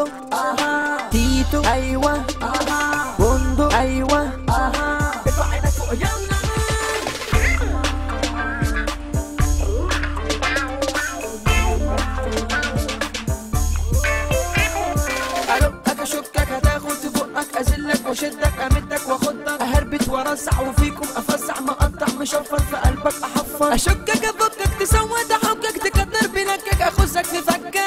بندق تيتو ايوه بندق ايوه ارفع ايدك فوق يلا ارقك اشكك هتاخد في بقك ازلك واشدك امدك واخدك اهربت وارزع وفيكم افزع مقطع مشفر في قلبك احفر اشكك افكك تسود احكك تكتر بنكك اخزك في فكك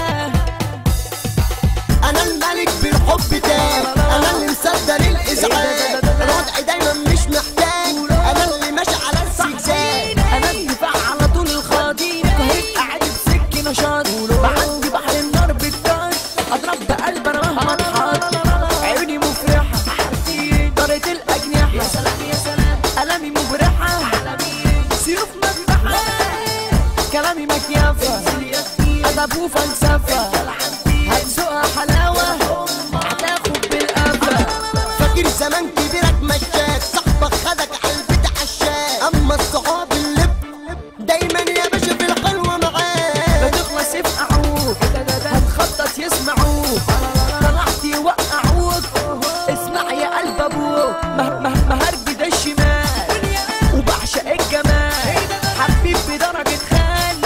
انا الملك بالحب تاني انا اللي مصدر الازعاج الوضع دايما مش محتاج انا اللي ماشي على الزجزاج انا الدفاع على طول الخاضين قهرت قاعد بسك نشاط عندي بحر النار بالدار اضرب بقلب انا مهما اتحط عيوني مفرحه عارفين طارت الاجنحه يا سلام يا سلام قلمي مبرحه سيوف مذبحه كلامي مكيافه ادب وفلسفه هتسوقها حلاوه هتاخد بالقفا فاكر زمان كبيرك مشاك صاحبك خدك علبة عشاك اما الصحاب اللب دايما يا باشا في الحلوة معاك بتخلص يفقعوك هتخطط يسمعوك طلعت يوقعوك اسمع يا قلب ابوك مه- مه- مهرج ده الشمال وبعشق الجمال حبيب بدرجة خال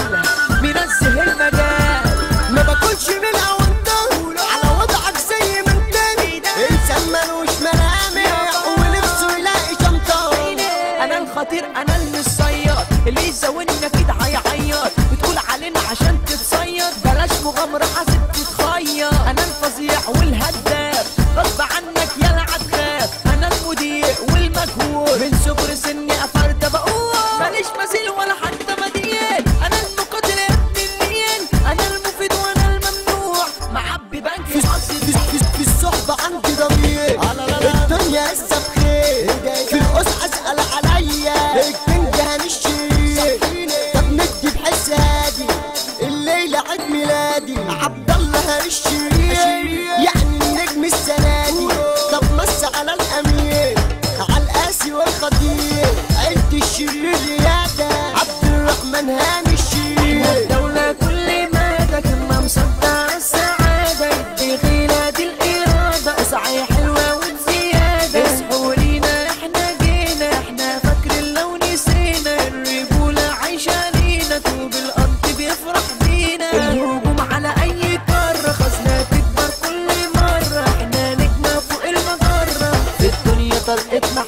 منزه المجال ما باكلش من الاونطة على وضعك زي ما انت انسان ملوش ملامح ونفسه يلاقي شنطة انا الخطير انا اللي الصياد اللي يزودنا كده هيعيط بتقول علينا عشان تتصيد بلاش مغامرة حاسب تتخيط انا الفظيع والهداف غصب عنك يلا هتخاف انا المدير والمجهول من صغر سني افرت بقول ماليش مثيل ولا حتى مدين انا المقاتل يا ابن النين انا المفيد وانا الممنوع معبي بنك في, في, في, في الصحبة عندي ضمير الدنيا لسه بخير في القص اسأل عليا الكنج هنشتري طب ندي بحس هادي الليلة عيد ميلادي عبد الله هنشتري يعني النجم السنة دي طب مس على الأمير على القاسي والخطير عيد الشرير ريادة عبد الرحمن هاني الشرير الدولة كل ما ما مصدع السعادة يدي غيلة دي الإرادة اسعي حلوة وبزيادة اصحوا لينا احنا جينا احنا فاكرين لو نسينا الرجولة عايشة لينا طوب الأرض بيفرح بينا الهجوم على أي قارة خزنة تكبر كل مرة احنا نجمة فوق المجرة في الدنيا طلقتنا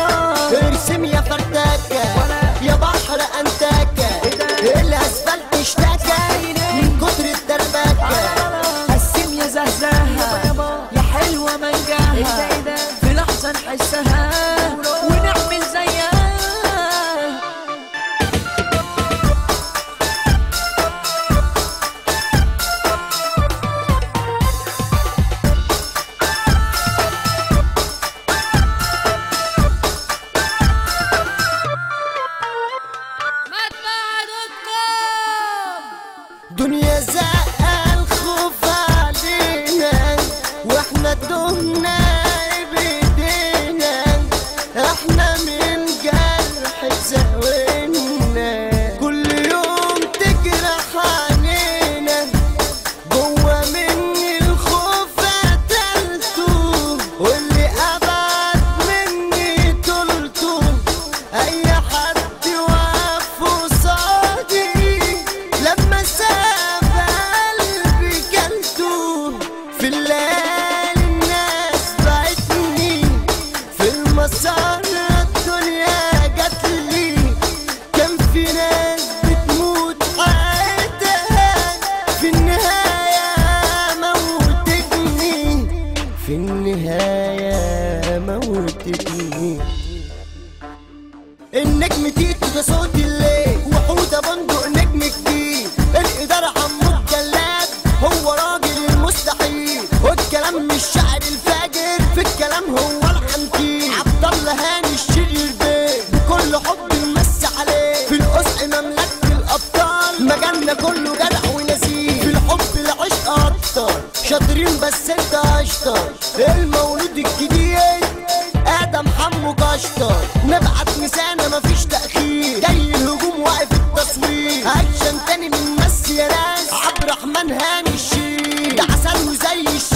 حرة ارسم يا فرداكة يا بحر انتاكة الاسفلت اشتكى من كتر الدربكة قسم يا زهزاها يا حلوة منجاها في لحظة نحسها ونعمل زيها دنيا زقة الخوف علينا واحنا دهنا بايدينا احنا من جرح زاوينا كل يوم تجرح علينا جوا مني الخوف قتلته واللي ابعد مني طولته اي حد واقف قصادي لما ساب قلبي كلته في الليالي الناس بعتني في المسار الدنيا جات لي كان في ناس بتموت حياتها في النهاية موتتني في النهاية موتتني النجم تيتو ده صوت الليل وحودة بندق نجم كبير الإدارة عمو الجلاد هو راجل المستحيل والكلام مش شعر الفاجر في الكلام هو العنتيل عبد الله هاني الشرير بيه بكل حب نمسي عليه في القصع مملكة الأبطال مجالنا كله جدع ونزيه في الحب العشق أكتر شاطرين بس انت اشطر المولود الجديد ادم حمو كشطر نبعت نسانا مفيش تأخير جاي الهجوم واقف التصوير اكشن تاني من مس يا ناس عبد الرحمن هاني الشير ده عسل وزي الشير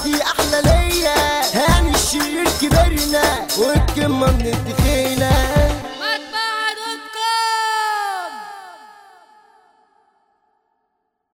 دي احلى ليا هاني الشرير كبرنا والكلمة من